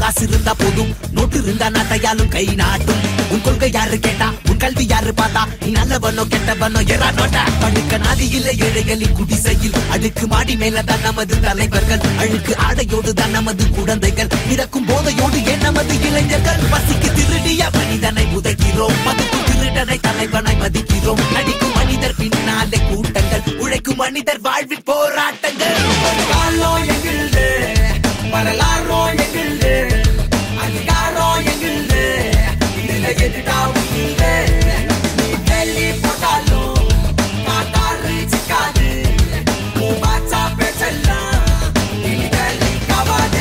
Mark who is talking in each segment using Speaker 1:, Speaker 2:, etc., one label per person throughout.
Speaker 1: காசு இருந்தா போதும் நோட்டு இருந்தா நாட்டையாலும் கை நாட்டும் உன் கொள்கை யாரு கேட்டா உன் கல்வி யாரு பார்த்தா நீ நல்லவனோ கெட்டவனோ எறா நோட்டா படுக்க நாதி இல்ல ஏழைகளின் குடிசையில் அடுக்கு மாடி மேல தான் நமது தலைவர்கள் அழுக்கு ஆடையோடு தான் நமது குழந்தைகள் மிதக்கும் போதையோடு ஏன் நமது இளைஞர்கள் பசிக்கு திருடிய மனிதனை உதைக்கிறோம் மதுக்கு திருடனை தலைவனை மதிக்கிறோம் நடிக்கும் மனிதர் பின்னாலே கூட்டங்கள் உழைக்கும் மனிதர் வாழ்வில் போராட்டங்கள் வரலாறோ எங்கில்து வரலாறோ எங்கில்து அதிகாரோ எங்கில்து இதுல எதுடா உங்கில்து நீ டெல்லி போட்டாலும் காட்டாரு சிக்காது உன் பாச்சா பேச்செல்லாம் நீ டெல்லி கவாது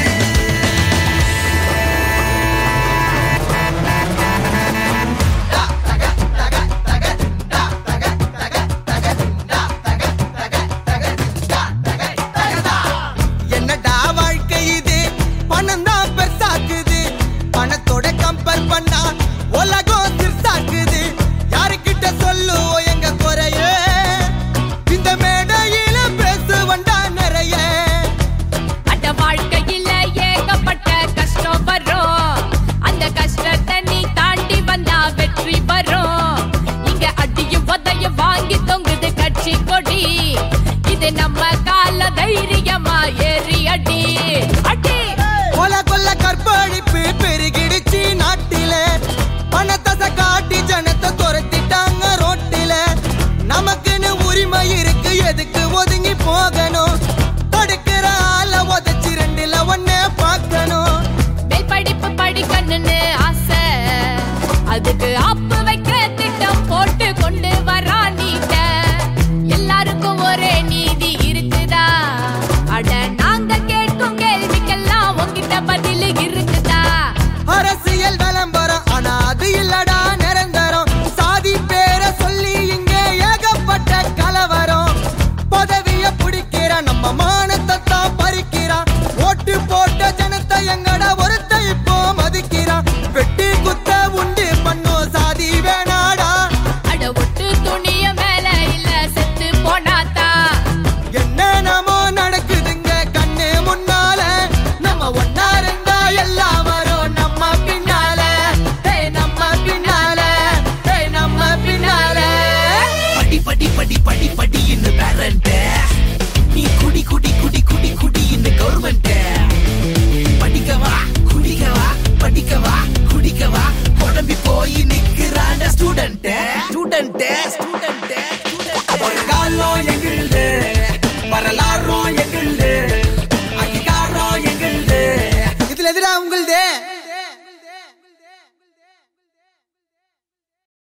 Speaker 2: என்னடா வாழ்க்கை இது பணம் தான் பெருசாக்குது பணத்தோட கம்பேர் பண்ணா உலகம் சிறுசாக்குது யாருக்கிட்ட சொல்லுவோம் எங்க குறைய இந்த மேடையில பேசுவண்டா நிறைய
Speaker 3: அட வாழ்க்கையில ஏகப்பட்ட கஷ்டம் வரும் அந்த கஷ்டத்தை நீ தாண்டி வந்தா வெற்றி வரும் இங்க அடியும் உதையும் வாங்கி தொங்குது கட்சி கொடி இது நம்ம கால தைரியமா ஏறி அடி அடி